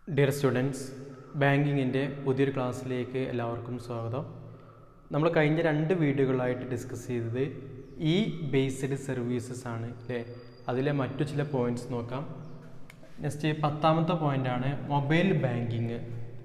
Dear students ബാങ്കിങ്ങിൻ്റെ പുതിയൊരു ക്ലാസ്സിലേക്ക് എല്ലാവർക്കും സ്വാഗതം നമ്മൾ കഴിഞ്ഞ രണ്ട് വീഡിയോകളായിട്ട് ഡിസ്കസ് ചെയ്തത് ഇ ബേസ്ഡ് സർവീസസ് ആണ് അല്ലേ അതിലെ മറ്റു ചില പോയിന്റ്സ് നോക്കാം നെക്സ്റ്റ് പത്താമത്തെ പോയിൻ്റാണ് മൊബൈൽ ബാങ്കിങ്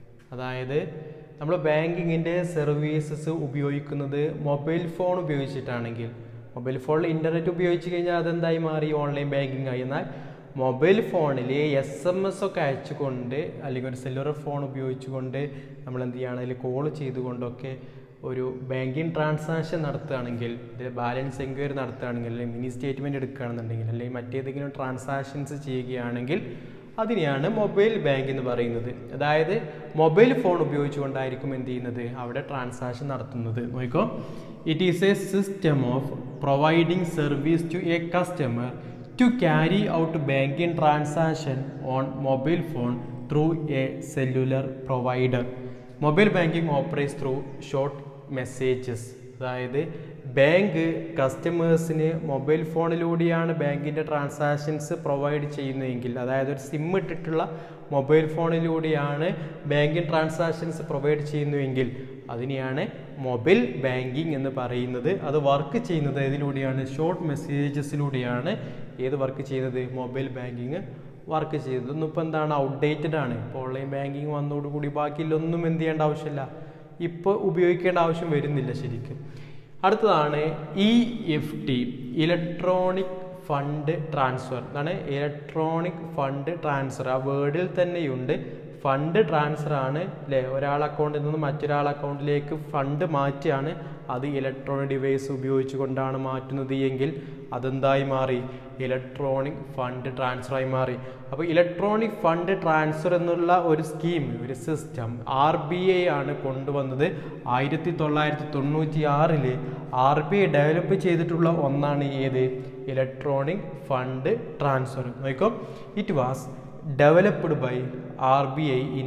അതായത് നമ്മൾ ബാങ്കിങ്ങിൻ്റെ സർവീസസ് ഉപയോഗിക്കുന്നത് മൊബൈൽ ഫോൺ ഉപയോഗിച്ചിട്ടാണെങ്കിൽ മൊബൈൽ ഫോണിൽ ഇൻ്റർനെറ്റ് ഉപയോഗിച്ച് കഴിഞ്ഞാൽ അതെന്തായി മാറി ഓൺലൈൻ ബാങ്കിങ് ആയി എന്നാൽ മൊബൈൽ ഫോണിൽ എസ് എം എസ് ഒക്കെ അയച്ചുകൊണ്ട് അല്ലെങ്കിൽ ഒരു സെല്ലുലർ ഫോൺ ഉപയോഗിച്ചുകൊണ്ട് നമ്മൾ എന്ത് ചെയ്യുകയാണ് അതിൽ കോൾ ചെയ്തുകൊണ്ടൊക്കെ ഒരു ബാങ്കിങ് ട്രാൻസാക്ഷൻ നടത്തുകയാണെങ്കിൽ ബാലൻസ് എൻക്വയറി നടത്തുകയാണെങ്കിൽ അല്ലെങ്കിൽ മിനി സ്റ്റേറ്റ്മെൻറ്റ് എടുക്കുകയാണെന്നുണ്ടെങ്കിൽ അല്ലെങ്കിൽ മറ്റേതെങ്കിലും ട്രാൻസാക്ഷൻസ് ചെയ്യുകയാണെങ്കിൽ അതിനെയാണ് മൊബൈൽ ബാങ്ക് എന്ന് പറയുന്നത് അതായത് മൊബൈൽ ഫോൺ ഉപയോഗിച്ചുകൊണ്ടായിരിക്കും എന്ത് ചെയ്യുന്നത് അവിടെ ട്രാൻസാക്ഷൻ നടത്തുന്നത് നോക്കിക്കോ it is a system of providing service to a customer to carry out banking transaction on mobile phone through a cellular provider. Mobile banking operates through short messages അതായത് bank കസ്റ്റമേഴ്സിന് mobile ഫോണിലൂടെയാണ് ബാങ്കിൻ്റെ transactions provide ചെയ്യുന്നതെങ്കിൽ അതായത് ഒരു sim ഇട്ടിട്ടുള്ള mobile ഫോണിലൂടെയാണ് banking transactions provide ചെയ്യുന്നതെങ്കിൽ അതിനെയാണ് മൊബൈൽ ബാങ്കിങ് എന്ന് പറയുന്നത് അത് വർക്ക് ചെയ്യുന്നത് ഇതിലൂടെയാണ് ഷോർട്ട് മെസ്സേജസിലൂടെയാണ് ഏത് വർക്ക് ചെയ്യുന്നത് മൊബൈൽ ബാങ്കിങ് വർക്ക് ചെയ്തത് ഇന്നിപ്പോൾ എന്താണ് ഔട്ട്ഡേറ്റഡ് ആണ് ഇപ്പോൾ ഓൺലൈൻ ബാങ്കിങ് വന്നതോടുകൂടി ബാക്കിയിലൊന്നും എന്ത് ചെയ്യേണ്ട ആവശ്യമില്ല ഇപ്പോൾ ഉപയോഗിക്കേണ്ട ആവശ്യം വരുന്നില്ല ശരിക്കും അടുത്തതാണ് E F T electronic fund transfer അതാണ് ഇലക്ട്രോണിക് ഫണ്ട് ട്രാൻസ്ഫർ ആ വേർഡിൽ തന്നെയുണ്ട് ഫണ്ട് ട്രാൻസ്ഫർ ആണ് അല്ലേ ഒരാൾ അക്കൗണ്ടിൽ നിന്ന് മറ്റൊരാൾ അക്കൗണ്ടിലേക്ക് ഫണ്ട് മാറ്റിയാണ് അത് ഇലക്ട്രോണിക് ഡിവൈസ് ഉപയോഗിച്ചുകൊണ്ടാണ് മാറ്റുന്നത് എങ്കിൽ അതെന്തായി മാറി ഇലക്ട്രോണിക് ഫണ്ട് ട്രാൻസ്ഫറായി മാറി അപ്പോൾ ഇലക്ട്രോണിക് ഫണ്ട് ട്രാൻസ്ഫർ എന്നുള്ള ഒരു സ്കീം ഒരു സിസ്റ്റം ആർ ബി ഐ ആണ് കൊണ്ടുവന്നത് ആയിരത്തി തൊള്ളായിരത്തി തൊണ്ണൂറ്റി ആറില് ആർ ബി ഐ ഡെവലപ്പ് ചെയ്തിട്ടുള്ള ഒന്നാണ് ഏത് ഇലക്ട്രോണിക് ഫണ്ട് ട്രാൻസ്ഫർ നോക്കോ it was developed by RBI in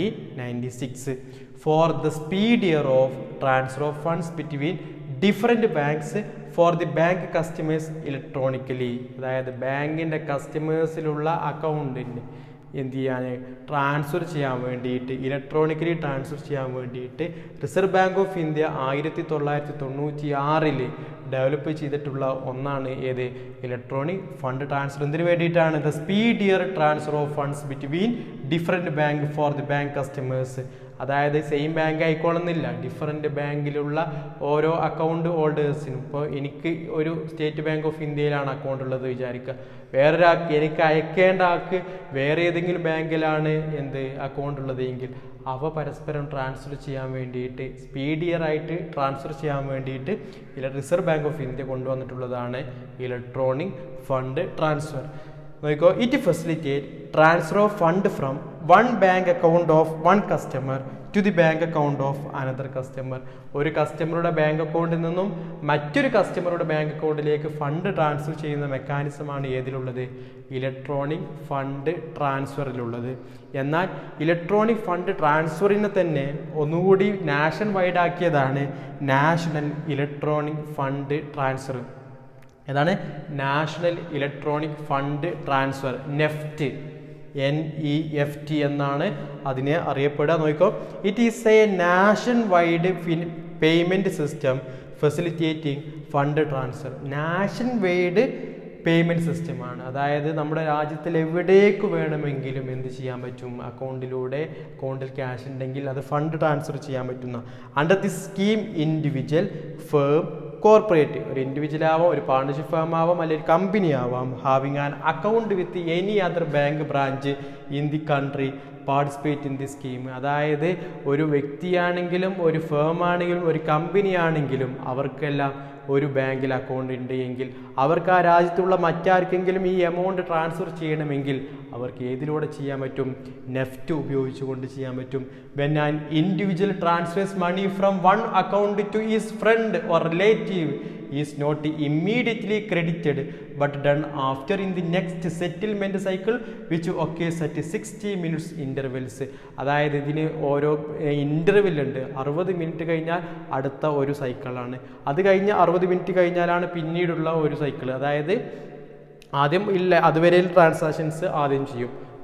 1996 for the speedier of transfer of funds between different banks for the bank customers electronically അതായത് ബാങ്കിൻ്റെ കസ്റ്റമേഴ്സിലുള്ള അക്കൗണ്ടിന് എന്ത് ചെയ്യാൻ ട്രാൻസ്ഫർ ചെയ്യാൻ വേണ്ടിയിട്ട് ഇലക്ട്രോണിക്കലി ട്രാൻസ്ഫർ ചെയ്യാൻ വേണ്ടിയിട്ട് റിസർവ് ബാങ്ക് ഓഫ് ഇന്ത്യ ആയിരത്തി തൊള്ളായിരത്തി തൊണ്ണൂറ്റി ആറിൽ ഡെവലപ്പ് ചെയ്തിട്ടുള്ള ഒന്നാണ് ഏത് ഇലക്ട്രോണിക് ഫണ്ട് ട്രാൻസ്ഫർ എന്തിനു വേണ്ടിയിട്ടാണ് the speedier transfer of funds between different bank for the bank customers അതായത് സെയിം ബാങ്ക് ആയിക്കോളുന്നില്ല ഡിഫറെൻറ്റ് ബാങ്കിലുള്ള ഓരോ അക്കൗണ്ട് ഹോൾഡേഴ്സിനും ഇപ്പോൾ എനിക്ക് ഒരു സ്റ്റേറ്റ് ബാങ്ക് ഓഫ് ഇന്ത്യയിലാണ് അക്കൗണ്ട് ഉള്ളത് വിചാരിക്കുക വേറൊരാൾക്ക് എനിക്ക് അയക്കേണ്ട ആൾക്ക് വേറെ ഏതെങ്കിലും ബാങ്കിലാണ് എന്ത് അക്കൗണ്ട് ഉള്ളത് എങ്കിൽ അവ പരസ്പരം ട്രാൻസ്ഫർ ചെയ്യാൻ വേണ്ടിയിട്ട് സ്പീഡിയർ ആയിട്ട് ട്രാൻസ്ഫർ ചെയ്യാൻ വേണ്ടിയിട്ട് റിസർവ് ബാങ്ക് ഓഫ് ഇന്ത്യ കൊണ്ടുവന്നിട്ടുള്ളതാണ് ഇലക്ട്രോണിക് ഫണ്ട് ട്രാൻസ്ഫർ നോക്കോ it facilitate transfer of fund from one bank account of one customer to the bank account of another customer ഒരു കസ്റ്റമറുടെ ബാങ്ക് അക്കൗണ്ടിൽ നിന്നും മറ്റൊരു കസ്റ്റമറുടെ ബാങ്ക് അക്കൗണ്ടിലേക്ക് ഫണ്ട് ട്രാൻസ്ഫർ ചെയ്യുന്ന മെക്കാനിസമാണ് ഏതിലുള്ളത് ഇലക്ട്രോണിക് ഫണ്ട് ട്രാൻസ്ഫറിലുള്ളത് എന്നാൽ ഇലക്ട്രോണിക് ഫണ്ട് ട്രാൻസ്ഫറിനെ തന്നെ ഒന്നുകൂടി നാഷൻ വൈഡ് ആക്കിയതാണ് നാഷണൽ ഇലക്ട്രോണിക് ഫണ്ട് ട്രാൻസ്ഫർ ഏതാണ് national electronic fund transfer NEFT N E F T എന്നാണ് അതിനെ അറിയപ്പെടുക നോക്കിക്കോ it is a nationwide fin payment system facilitating fund transfer nationwide payment സിസ്റ്റമാണ് അതായത് നമ്മുടെ രാജ്യത്തിൽ എവിടേക്ക് വേണമെങ്കിലും എന്ത് ചെയ്യാൻ പറ്റും അക്കൗണ്ടിലൂടെ അക്കൗണ്ടിൽ ക്യാഷ് ഉണ്ടെങ്കിൽ അത് ഫണ്ട് ട്രാൻസ്ഫർ ചെയ്യാൻ പറ്റുന്ന under the scheme individual firm corporate ഒരു ഇൻഡിവിജ്വൽ ആവാം ഒരു പാർട്ണർഷിപ്പ് ഫേം ആവാം അല്ലെങ്കിൽ ഒരു കമ്പനി ആവാം having an account with any other bank branch in the country participate in the scheme അതായത് ഒരു വ്യക്തിയാണെങ്കിലും ഒരു ഫേം ആണെങ്കിലും ഒരു കമ്പനി ആണെങ്കിലും അവർക്കെല്ലാം ഒരു ബാങ്കിൽ അക്കൗണ്ട് ഉണ്ട് എങ്കിൽ അവർക്ക് ആ രാജ്യത്തുള്ള മറ്റാർക്കെങ്കിലും ഈ എമൗണ്ട് ട്രാൻസ്ഫർ ചെയ്യണമെങ്കിൽ അവർക്ക് ഏതിലൂടെ ചെയ്യാൻ പറ്റും നെഫ്റ്റ് ഉപയോഗിച്ചുകൊണ്ട് ചെയ്യാൻ പറ്റും when an individual transfers money from one account to his friend or relative is not immediately credited but done after in the next settlement cycle which occurs at sixty minutes intervals അതായത് ഇതിന് ഓരോ interval ഉണ്ട് അറുപത് minute കഴിഞ്ഞാൽ അടുത്ത ഒരു സൈക്കിളാണ് അത് കഴിഞ്ഞ് അറുപത് മിനിറ്റ് കഴിഞ്ഞാലാണ് പിന്നീടുള്ള ഒരു സൈക്കിൾ അതായത് ആദ്യം ഇല്ല അതുവരെ ട്രാൻസാക്ഷൻസ് ആദ്യം ചെയ്യും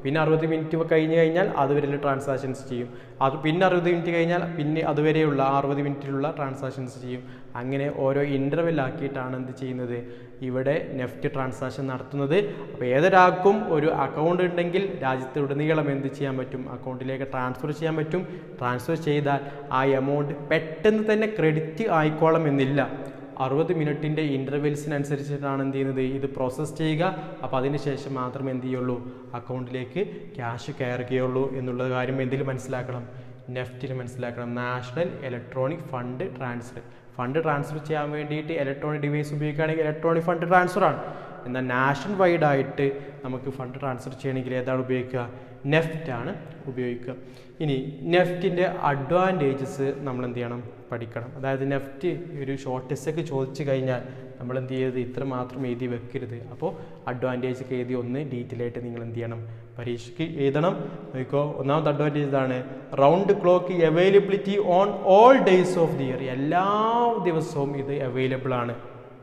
പിന്നെ അറുപത് മിനിറ്റ് കഴിഞ്ഞ് കഴിഞ്ഞാൽ അതുവരെയുള്ള ട്രാൻസാക്ഷൻസ് ചെയ്യും അത് പിന്നെ അറുപത് മിനിറ്റ് കഴിഞ്ഞാൽ പിന്നെ അതുവരെയുള്ള അറുപത് മിനിറ്റിലുള്ള ട്രാൻസാക്ഷൻസ് ചെയ്യും അങ്ങനെ ഓരോ ഇൻ്റർവെൽ ആക്കിയിട്ടാണ് എന്ത് ചെയ്യുന്നത് ഇവിടെ നെഫ്റ്റ് ട്രാൻസാക്ഷൻ നടത്തുന്നത് അപ്പോൾ ഏതൊരാൾക്കും ഒരു അക്കൗണ്ട് ഉണ്ടെങ്കിൽ രാജ്യത്തുടനീളം എന്ത് ചെയ്യാൻ പറ്റും അക്കൗണ്ടിലേക്ക് ട്രാൻസ്ഫർ ചെയ്യാൻ പറ്റും ട്രാൻസ്ഫർ ചെയ്താൽ ആ എമൗണ്ട് പെട്ടെന്ന് തന്നെ ക്രെഡിറ്റ് ആയിക്കോളം എന്നില്ല അറുപത് മിനിറ്റിൻ്റെ ഇൻ്റർവെൽസിനനുസരിച്ചിട്ടാണ് എന്ത് ചെയ്യുന്നത് ഇത് പ്രോസസ്സ് ചെയ്യുക അപ്പോൾ അതിന് ശേഷം മാത്രമേ എന്ത് ചെയ്യുള്ളൂ അക്കൗണ്ടിലേക്ക് ക്യാഷ് കയറുകയുള്ളൂ എന്നുള്ള കാര്യം എന്തിൽ മനസ്സിലാക്കണം നെഫ്റ്റിൽ മനസ്സിലാക്കണം national electronic fund transfer fund transfer ചെയ്യാൻ വേണ്ടിയിട്ട് ഇലക്ട്രോണിക് ഡിവൈസ് ഉപയോഗിക്കുകയാണെങ്കിൽ ഇലക്ട്രോണിക് ഫണ്ട് ട്രാൻസ്ഫർ ആണ് എന്നാൽ നാഷൻ വൈഡ് ആയിട്ട് നമുക്ക് ഫണ്ട് ട്രാൻസ്ഫർ ചെയ്യണമെങ്കിൽ ഏതാണ് ഉപയോഗിക്കുക നെഫ്റ്റ് ആണ് ഉപയോഗിക്കുക ഇനി നെഫ്റ്റിൻ്റെ അഡ്വാൻറ്റേജസ് നമ്മൾ എന്ത് ചെയ്യണം പഠിക്കണം അതായത് നെഫ്റ്റ് ഒരു ഷോർട്ട് ടെസ്റ്റ് ഒക്കെ ചോദിച്ചു കഴിഞ്ഞാൽ നമ്മൾ എന്ത് ചെയ്യരുത് ഇത്ര മാത്രം എഴുതി വെക്കരുത് അപ്പോൾ അഡ്വാൻറ്റേജ് ഒക്കെ എഴുതി ഒന്ന് ഡീറ്റെയിൽ ആയിട്ട് നിങ്ങൾ എന്ത് ചെയ്യണം പരീക്ഷയ്ക്ക് എഴുതണം നോക്കോ ഒന്നാമത്തെ അഡ്വാൻറ്റേജ് ഇതാണ് round clock availability on all days of the year എല്ലാ ദിവസവും ഇത് അവൈലബിൾ ആണ്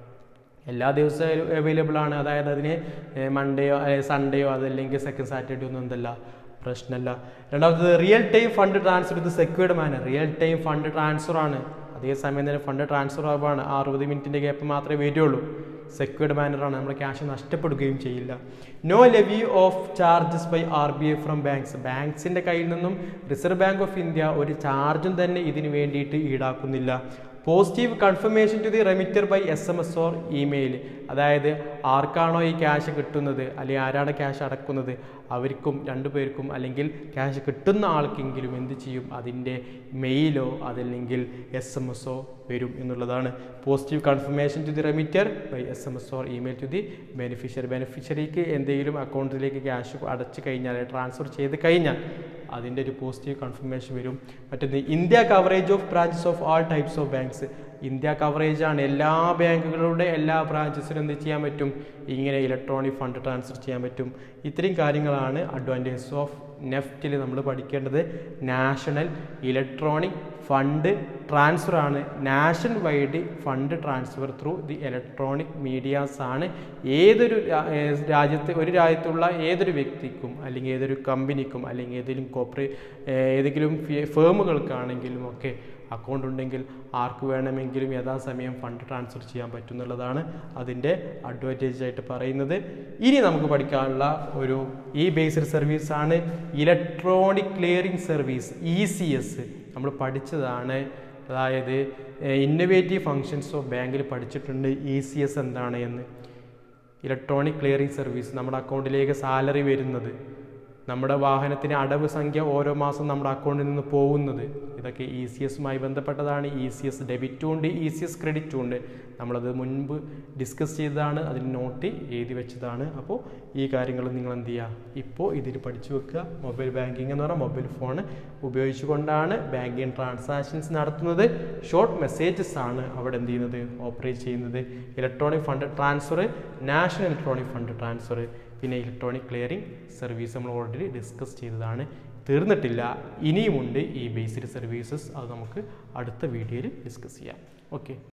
എല്ലാ ദിവസവും അവൈലബിൾ ആണ് അതായത് അതിന് മൺഡേയോ സൺഡേയോ അതല്ലെങ്കിൽ സെക്കൻഡ് സാറ്റർഡേ ഒന്നും എന്തല്ല പ്രശ്നമല്ല രണ്ടാമത്തത് റിയൽ ടൈം ഫണ്ട് ട്രാൻസ്ഫർ ഇത് secured manner real time fund transfer ആണ് അതേസമയം തന്നെ ഫണ്ട് ട്രാൻസ്ഫർ ആവുകയാണ് ആ അറുപത് മിനിറ്റിൻ്റെ ഗ്യാപ്പ് മാത്രമേ വരുള്ളൂ സെക്യൂർഡ് മാനറാണ് നമ്മുടെ ക്യാഷ് നഷ്ടപ്പെടുകയും ചെയ്യില്ല no levy of charges by R B I from banks ബാങ്ക്സിൻ്റെ കയ്യിൽ നിന്നും റിസർവ് ബാങ്ക് ഓഫ് ഇന്ത്യ ഒരു ചാർജും തന്നെ ഇതിന് വേണ്ടിയിട്ട് ഈടാക്കുന്നില്ല positive confirmation to the remitter by S M S or email അതായത് ആർക്കാണോ ഈ ക്യാഷ് കിട്ടുന്നത് അല്ലെങ്കിൽ ആരാണ് ക്യാഷ് അടക്കുന്നത് അവർക്കും രണ്ടു പേർക്കും അല്ലെങ്കിൽ ക്യാഷ് കിട്ടുന്ന ആൾക്കെങ്കിലും എന്ത് ചെയ്യും അതിൻ്റെ മെയിലോ അതല്ലെങ്കിൽ എസ് എം എസോ വരും എന്നുള്ളതാണ് positive confirmation to the remitter by S M S or email to the beneficiary ബെനിഫിഷ്യറിക്ക് എന്തെങ്കിലും അക്കൗണ്ടിലേക്ക് ക്യാഷ് അടച്ചു കഴിഞ്ഞാൽ ട്രാൻസ്ഫർ ചെയ്ത് കഴിഞ്ഞാൽ അതിൻ്റെ ഒരു പോസിറ്റീവ് കൺഫർമേഷൻ വരും മറ്റൊന്ന് India coverage of branches of all types of banks India coverage ആണ് എല്ലാ ബാങ്കുകളുടെ എല്ലാ ബ്രാഞ്ചസിനും എന്ത് ചെയ്യാൻ പറ്റും ഇങ്ങനെ ഇലക്ട്രോണിക് ഫണ്ട് ട്രാൻസ്ഫർ ചെയ്യാൻ പറ്റും ഇത്രയും കാര്യങ്ങളാണ് അഡ്വാൻറ്റേജസ് ഓഫ് നെഫ്റ്റിൽ നമ്മൾ പഠിക്കേണ്ടത് നാഷണൽ ഇലക്ട്രോണിക് ഫണ്ട് ട്രാൻസ്ഫർ ആണ് nationwide fund transfer through the electronic medias ആണ് ഏതൊരു രാജ്യത്ത് ഒരു രാജ്യത്തുള്ള ഏതൊരു വ്യക്തിക്കും അല്ലെങ്കിൽ ഏതൊരു കമ്പനിക്കും അല്ലെങ്കിൽ ഏതെങ്കിലും കോപ്പറേ ഏതെങ്കിലും ഫേമുകൾക്കാണെങ്കിലും ഒക്കെ അക്കൗണ്ട് ഉണ്ടെങ്കിൽ ആർക്ക് വേണമെങ്കിലും യഥാസമയം ഫണ്ട് ട്രാൻസ്ഫർ ചെയ്യാൻ പറ്റുന്നുള്ളതാണ് അതിൻ്റെ അഡ്വാൻറ്റേജ് ആയിട്ട് പറയുന്നത് ഇനി നമുക്ക് പഠിക്കാനുള്ള ഒരു ഈ ബേസ്ഡ് സർവീസ് ആണ് electronic clearing service E C S നമ്മൾ പഠിച്ചതാണ് അതായത് ഇന്നൊവേറ്റീവ് ഫങ്ഷൻസ് ഓഫ് ബാങ്കിൽ പഠിച്ചിട്ടുണ്ട് ഇ സി എസ് എന്താണ് എന്ന് ഇലക്ട്രോണിക് ക്ലിയറിംഗ് സർവീസ് നമ്മുടെ അക്കൗണ്ടിലേക്ക് സാലറി വരുന്നത് നമ്മുടെ വാഹനത്തിന് അടവ് സംഖ്യ ഓരോ മാസം നമ്മുടെ അക്കൗണ്ടിൽ നിന്ന് പോകുന്നത് ഇതൊക്കെ ഇ സി എസുമായി ബന്ധപ്പെട്ടതാണ് ഇ സി എസ് ഡെബിറ്റും ഉണ്ട് ഇ സി എസ് ക്രെഡിറ്റും ഉണ്ട് നമ്മളത് മുൻപ് ഡിസ്കസ് ചെയ്തതാണ് അതിന് നോട്ട് എഴുതി വെച്ചതാണ് അപ്പോൾ ഈ കാര്യങ്ങൾ നിങ്ങൾ എന്ത് ചെയ്യുക ഇപ്പോൾ ഇതിൽ പഠിച്ചു വെക്കുക മൊബൈൽ ബാങ്കിങ് എന്ന് പറഞ്ഞാൽ മൊബൈൽ ഫോൺ ഉപയോഗിച്ചുകൊണ്ടാണ് ബാങ്കിങ് ട്രാൻസാക്ഷൻസ് നടത്തുന്നത് ഷോർട്ട് മെസ്സേജസ് ആണ് അവിടെ എന്ത് ചെയ്യുന്നത് ഓപ്പറേറ്റ് ചെയ്യുന്നത് electronic fund transfer national electronic fund transfer പിന്നെ ഇലക്ട്രോണിക് ക്ലിയറിംഗ് സർവീസ് നമ്മൾ ഓൾറെഡി ഡിസ്കസ് ചെയ്തതാണ് തീർന്നിട്ടില്ല ഇനിയുമുണ്ട് ഈ ബേസ്ഡ് സർവീസസ് അത് നമുക്ക് അടുത്ത വീഡിയോയിൽ ഡിസ്കസ് ചെയ്യാം ഓക്കെ